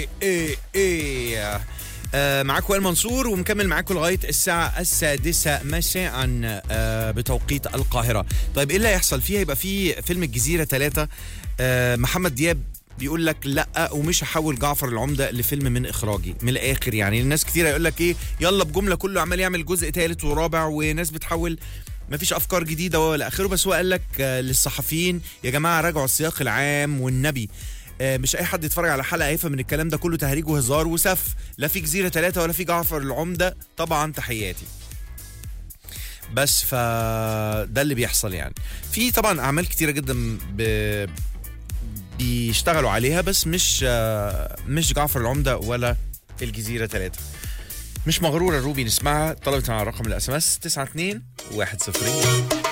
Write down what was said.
ايه ايه ايه آه معاكم وائل منصور ومكمل معاكم لغايه الساعه السادسه مساء آه بتوقيت القاهره طيب ايه اللي هيحصل فيها يبقى في فيلم الجزيره ثلاثة آه محمد دياب بيقول لك لا ومش هحول جعفر العمده لفيلم من اخراجي من الاخر يعني الناس كتير هيقول لك ايه يلا بجمله كله عمال يعمل جزء ثالث ورابع وناس بتحول مفيش افكار جديده ولا اخره بس هو قال لك آه، للصحفيين يا جماعه راجعوا السياق العام والنبي آه، مش اي حد يتفرج على حلقه هيفهم من الكلام ده كله تهريج وهزار وسف لا في جزيره ثلاثة ولا في جعفر العمده طبعا تحياتي بس فده اللي بيحصل يعني في طبعا اعمال كتيره جدا ب... بيشتغلوا عليها بس مش آه، مش جعفر العمده ولا الجزيره ثلاثة مش مغروره روبي نسمعها طلبت على رقم الاس ام اس 92 10